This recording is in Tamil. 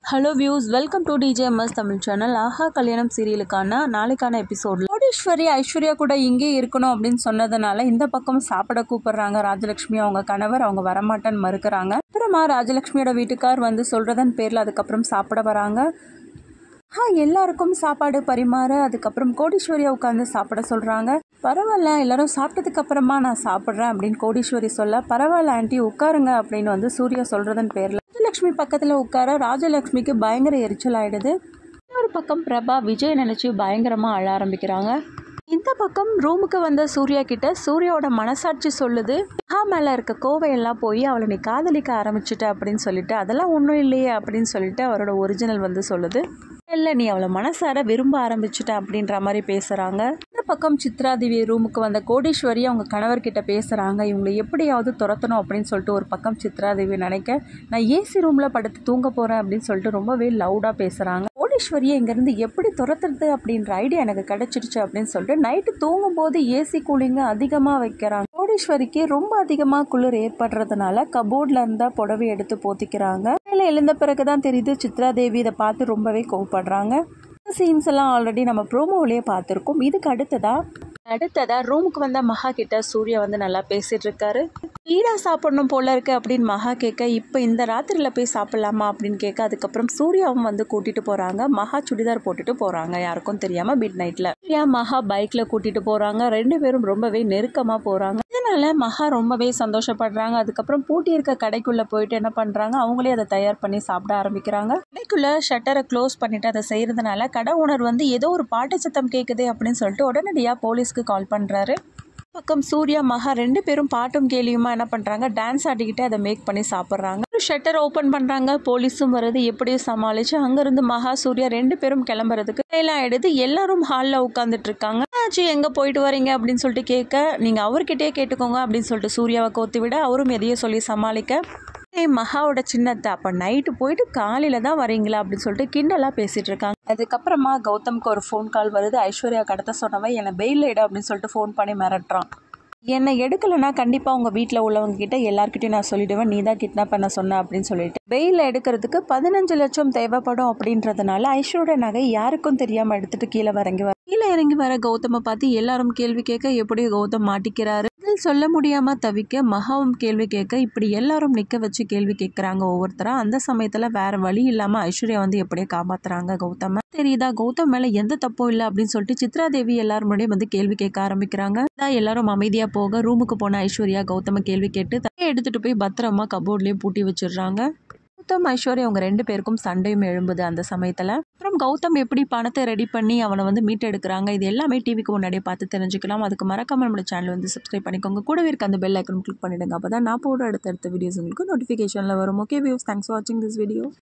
hello views welcome to DJMS Tamil channel ஆஹா கல்யாணம் சீரியலுக்கான நாளைக்கான எபிசோடில் கோடீஸ்வரி ஐஸ்வர்யா கூட இங்கே இருக்கணும் அப்படின்னு சொன்னதுனால இந்த பக்கம் சாப்பிட கூப்பிடுறாங்க ராஜலட்சுமி அவங்க கணவர் அவங்க வரமாட்டேன்னு மறுக்கிறாங்க அப்புறமா ராஜலட்சுமியோட வீட்டுக்கார் வந்து சொல்கிறதன் பேரில் அதுக்கப்புறம் சாப்பிட வராங்க ஆ எல்லாருக்கும் சாப்பாடு பரிமாற அதுக்கப்புறம் கோடீஸ்வரியை உட்காந்து சாப்பிட சொல்கிறாங்க பரவாயில்ல எல்லாரும் சாப்பிட்டதுக்கு அப்புறமா நான் சாப்பிட்றேன் அப்படின்னு கோடீஸ்வரி சொல்ல பரவாயில்ல ஆண்டி உட்காருங்க அப்படின்னு வந்து சூர்யா சொல்கிறதன் பேரில் ராஜலட்சுமி பக்கத்தில் உட்கார ராஜலட்சுமிக்கு பயங்கர எரிச்சல் ஆயிடுது இன்னொரு பக்கம் பிரபா விஜய் நினச்சி பயங்கரமாக அழ ஆரம்பிக்கிறாங்க இந்த பக்கம் ரூமுக்கு வந்த சூர்யா கிட்ட சூர்யாவோட மனசாட்சி சொல்லுது மகா மேலே இருக்க கோவையெல்லாம் போய் அவளை நீ காதலிக்க ஆரம்பிச்சிட்ட அப்படின்னு சொல்லிட்டு அதெல்லாம் ஒன்றும் இல்லையே அப்படின்னு சொல்லிட்டு அவரோட ஒரிஜினல் வந்து சொல்லுது இல்லை நீ அவளை மனசார விரும்ப ஆரம்பிச்சிட்ட அப்படின்ற மாதிரி பேசுகிறாங்க இந்த பக்கம் சித்ராதேவி ரூமுக்கு வந்த கோடீஸ்வரி அவங்க கணவர்கிட்ட பேசுகிறாங்க இவங்களை எப்படியாவது துரத்தணும் அப்படின்னு சொல்லிட்டு ஒரு பக்கம் சித்ராதேவி நினைக்க நான் ஏசி ரூமில் படுத்து தூங்க போகிறேன் அப்படின்னு சொல்லிட்டு ரொம்பவே லவுடாக பேசுகிறாங்க கோடீஸ்வரியை இங்கேருந்து எப்படி துரத்துறது அப்படின்ற ஐடியா எனக்கு கிடைச்சிடுச்சு அப்படின்னு சொல்லிட்டு நைட்டு தூங்கும்போது ஏசி கூலிங்க அதிகமாக வைக்கிறாங்க கோடீஸ்வரிக்கு ரொம்ப அதிகமாக குளிர் ஏற்படுறதுனால கபோர்டில் இருந்தால் புடவை எடுத்து போத்திக்கிறாங்க மேலே எழுந்த பிறகு தான் தெரியுது சித்ரா தேவி இதை பார்த்து ரொம்பவே கோவப்படுறாங்க சீன்ஸ் எல்லாம் ஆல்ரெடி நம்ம ப்ரோமோவிலேயே பார்த்துருக்கோம் இதுக்கு அடுத்ததா அடுத்ததா ரூமுக்கு வந்த மகா கிட்ட சூர்யா வந்து நல்லா பேசிட்டு இருக்காரு ஈடா சாப்பிடணும் போல இருக்கு அப்படின்னு மகா கேட்க இப்போ இந்த ராத்திரியில் போய் சாப்பிடலாமா அப்படின்னு கேட்க அதுக்கப்புறம் சூர்யாவும் வந்து கூட்டிட்டு போறாங்க மகா சுடிதார் போட்டுட்டு போறாங்க யாருக்கும் தெரியாம மிட் நைட்ல சூர்யா மகா பைக்ல கூட்டிட்டு போறாங்க ரெண்டு பேரும் ரொம்பவே நெருக்கமா போறாங்க இதனால மகா ரொம்பவே சந்தோஷப்படுறாங்க அதுக்கப்புறம் பூட்டி இருக்க கடைக்குள்ள போயிட்டு என்ன பண்றாங்க அவங்களே அதை தயார் பண்ணி சாப்பிட ஆரம்பிக்கிறாங்க கடைக்குள்ள ஷட்டரை க்ளோஸ் பண்ணிட்டு அதை செய்யறதுனால கடை ஓனர் வந்து ஏதோ ஒரு பாட்டு சத்தம் கேட்குது அப்படின்னு சொல்லிட்டு உடனடியாக போலீஸ்க்கு கால் பண்றாரு பக்கம் சூர்யா மகா ரெண்டு பேரும் பாட்டும் கேலியுமா என்ன பண்ணுறாங்க டான்ஸ் ஆடிக்கிட்டு அதை மேக் பண்ணி சாப்பிட்றாங்க ஷட்டர் ஓப்பன் பண்ணுறாங்க போலீஸும் வருது எப்படியும் சமாளித்து அங்கேருந்து மகா சூர்யா ரெண்டு பேரும் கிளம்புறதுக்கு எல்லாம் ஆயிடுது எல்லாரும் ஹாலில் உட்காந்துட்டு இருக்காங்க ஆச்சு எங்கே போயிட்டு வரீங்க அப்படின்னு சொல்லிட்டு கேட்க நீங்கள் அவர்கிட்டயே கேட்டுக்கோங்க அப்படின்னு சொல்லிட்டு சூர்யாவை கோத்து விட அவரும் எதையோ சொல்லி சமாளிக்க ஏய் மகாவோட சின்னத்தை அப்போ நைட்டு போயிட்டு காலையில் தான் வரீங்களா அப்படின்னு சொல்லிட்டு கிண்டலாக பேசிகிட்டு இருக்காங்க அதுக்கப்புறமா கௌதம்க்கு ஒரு ஃபோன் கால் வருது ஐஸ்வர்யா கடத்த சொன்னவன் என்னை பெயில் எடு அப்படின்னு சொல்லிட்டு ஃபோன் பண்ணி மிரட்டுறான் என்னை எடுக்கலைன்னா கண்டிப்பாக உங்கள் வீட்டில் உள்ளவங்க கிட்ட எல்லாருக்கிட்டையும் நான் சொல்லிடுவேன் நீ தான் கிட்னாப் பண்ண சொன்ன அப்படின்னு சொல்லிட்டு பெயில் எடுக்கிறதுக்கு பதினஞ்சு லட்சம் தேவைப்படும் அப்படின்றதுனால ஐஸ்வர்யோட நகை யாருக்கும் தெரியாமல் எடுத்துட்டு கீழே இறங்கி வர கீழே இறங்கி வர கௌதமை பார்த்து எல்லாரும் கேள்வி கேட்க எப்படி கௌதம் மாட்டிக்கிறாரு பதில் சொல்ல முடியாம தவிக்க மகாவும் கேள்வி கேட்க இப்படி எல்லாரும் நிக்க வச்சு கேள்வி கேட்கறாங்க ஒவ்வொருத்தரா அந்த சமயத்துல வேற வழி இல்லாம ஐஸ்வர்யா வந்து எப்படியே காப்பாத்துறாங்க கௌதம தெரியுதா கௌதம் மேல எந்த தப்பும் இல்லை அப்படின்னு சொல்லிட்டு சித்ரா தேவி எல்லாரும் முன்னாடியும் வந்து கேள்வி கேட்க ஆரம்பிக்கிறாங்க அதான் எல்லாரும் அமைதியா போக ரூமுக்கு போன ஐஸ்வர்யா கௌதம கேள்வி கேட்டு தரையை எடுத்துட்டு போய் பத்திரமா கபோர்ட்லயே பூட்டி வச்சிடுறாங்க கௌதம் ஐஸ்வர்யா அவங்க ரெண்டு பேருக்கும் சண்டையும் எழும்புது அந்த சமயத்தில் அப்புறம் கௌதம் எப்படி பணத்தை ரெடி பண்ணி அவனை வந்து மீட்டெடுக்கிறாங்க இது எல்லாமே டிவிக்கு முன்னாடியே பார்த்து தெரிஞ்சுக்கலாம் அதுக்கு மறக்காம நம்மளோட சேனல் வந்து சப்ஸ்கிரைப் பண்ணிக்கோங்க கூடவே இருக்க அந்த பெல் ஐக்கன் கிளிக் பண்ணிடுங்க அப்போ தான் நான் போடுற அடுத்தடுத்த வீடியோஸ் உங்களுக்கு நோட்டிஃபிகேஷனில் வரும் ஓகே வியூஸ் தேங்க்ஸ் வாட்சிங் திஸ் வீடியோ